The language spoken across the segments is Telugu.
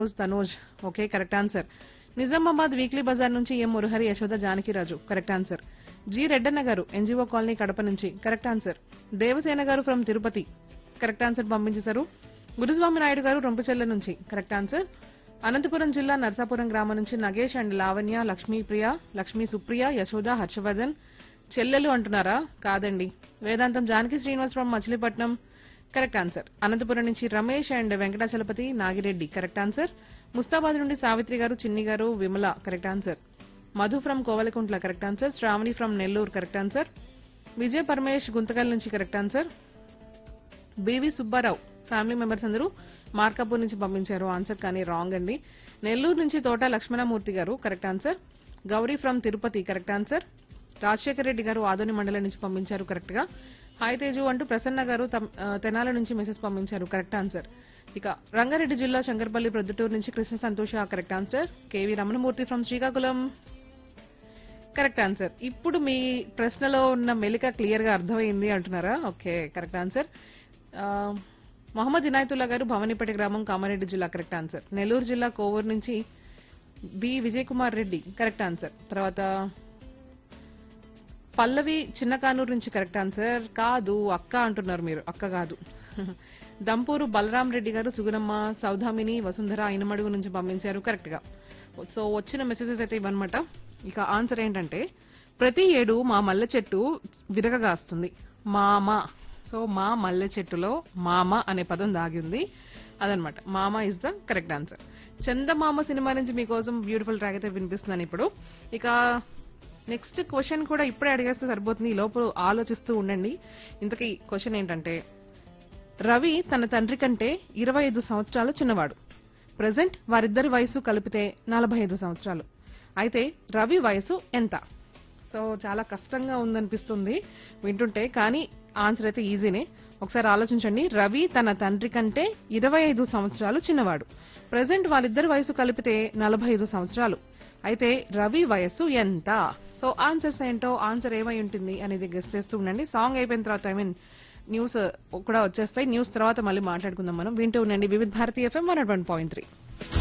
రోజు Tanoj okay correct answer Nizamabad weekly బజార్ నుంచి M Murahari Yashoda Janakiraju correct answer G Reddanna garu NGO colony Kadapa నుంచి కరెక్ట్ ఆన్సర్ దేవసేన గారు ఫ్రమ్ తిరుపతి కరెక్ట్ ఆన్సర్ పంపించేశారు గురుస్వామి నాయుడు గారు రొంపచెల్ల నుంచి కరెక్ట్ ఆన్సర్ అనంతపురం జిల్లా నర్సాపురం గ్రామం నుంచి నగేష్ అండ్ లావణ్య లక్ష్మీప్రియ లక్ష్మీ సుప్రియ యశోద హర్షవర్ధన్ చెల్లెలు అంటున్నారా కాదండి Vedantam Janaki Srinivas from Machilipatnam correct answer Anantapuram నుంచి Ramesh and Venkatachalapathi Nagireddy correct answer Mustabad నుండి సావిత్రి గారు చిన్ని గారు Vimala correct answer Madhu from Kovalakuntla correct answer Sravani from Nellore correct answer Vijay Paramesh Guntakal నుంచి correct answer B V Subbarao family members అందరూ మార్కాపూర్ నుంచి పంపించారు ఆన్సర్ కానీ రాంగ్ అండి నెల్లూరు నుంచి తోట లక్ష్మణమూర్తి గారు correct answer Gowri from Tirupati correct answer Rajasekhar Reddy గారు ఆదోని మండలం నుంచి పంపించారు కరెక్ట్ గా హాయ్ తేజు అంటూ ప్రసన్న గారు తమ్- ఆ, తెనాల నుంచి మెసేజ్ పంపించారు కరెక్ట్ ఆన్సర్ ఇక రంగారెడ్డి జిల్లా శంకర్పల్లి ప్రొద్దుటూరు నుంచి Krishna Santosha correct answer K V Ramanamurthy from Srikakulam correct answer ఇప్పుడు మీ ప్రశ్నలో ఉన్న మెలిక క్లియర్ గా అర్థమైంది అంటున్నారా ఓకే కరెక్ట్ ఆన్సర్ ఆ, మొహమ్మద్ ఇనాయతుల్లా గారు భవానీపేట గ్రామం కామారెడ్డి జిల్లా కరెక్ట్ ఆన్సర్ నెల్లూరు జిల్లా కోవూరు నుంచి B Vijay Kumar Reddy correct answer తర్వాత పల్లవి చిన్న కానూరు నుంచి కరెక్ట్ ఆన్సర్ కాదు అక్క అంటున్నారు మీరు అక్క కాదు దంపూరు బలరాం రెడ్డి గారు సుగుణమ్మ సౌధామిని వసుంధర అయినమడుగు నుంచి పంపించారు కరెక్ట్ గా సో వచ్చిన మెసేజెస్ అయితే ఇవన్నమాట ఇక ఆన్సర్ ఏంటంటే ప్రతి ఏడు మా మల్లె చెట్టు విరగగాస్తుంది మామ సో మా మల్లె చెట్టులో మామ అనే పదం దాగి ఉంది అదనమాట మామ is the correct answer Chandamama cinema నుంచి మీకోసం బ్యూటిఫుల్ ట్రాక్ అయితే వినిపిస్తున్నాను ఇప్పుడు ఇక నెక్స్ట్ క్వశ్చన్ కూడా ఇప్పుడే అడిగేస్తే సరిపోతుంది ఈ లోపు ఆలోచిస్తూ ఉండండి ఇంతకీ క్వశ్చన్ ఏంటంటే రవి తన తండ్రి కంటే ఇరవై ఐదు సంవత్సరాలు చిన్నవాడు ప్రజెంట్ వారిద్దరి వయసు కలిపితే నలభై ఐదు సంవత్సరాలు అయితే రవి వయసు ఎంత సో చాలా కష్టంగా ఉందనిపిస్తుంది వింటుంటే కానీ ఆన్సర్ అయితే ఈజీనే ఒకసారి ఆలోచించండి రవి తన తండ్రి కంటే ఇరవై ఐదు సంవత్సరాలు చిన్నవాడు ప్రజెంట్ వాళ్ళిద్దరి వయసు కలిపితే నలభై ఐదు సంవత్సరాలు అయితే రవి వయస్సు ఎంత సో ఆన్సర్స్ ఏంటో ఆన్సర్ ఏమై ఉంటుంది అనేది గెస్ట్ చేస్తూ ఉండండి సాంగ్ అయిపోయిన తర్వాత ఐ మీన్ న్యూస్ కూడా వచ్చేస్తాయి న్యూస్ తర్వాత మళ్ళీ మాట్లాడుకుందాం మనం వింటూ ఉండండి వివిధ భారతీయ FM one one point three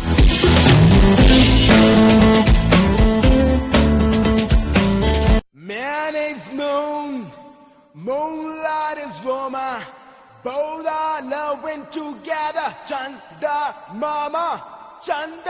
Man is moon, moonlight is woman. Both are loving together. Chanda mama, Chanda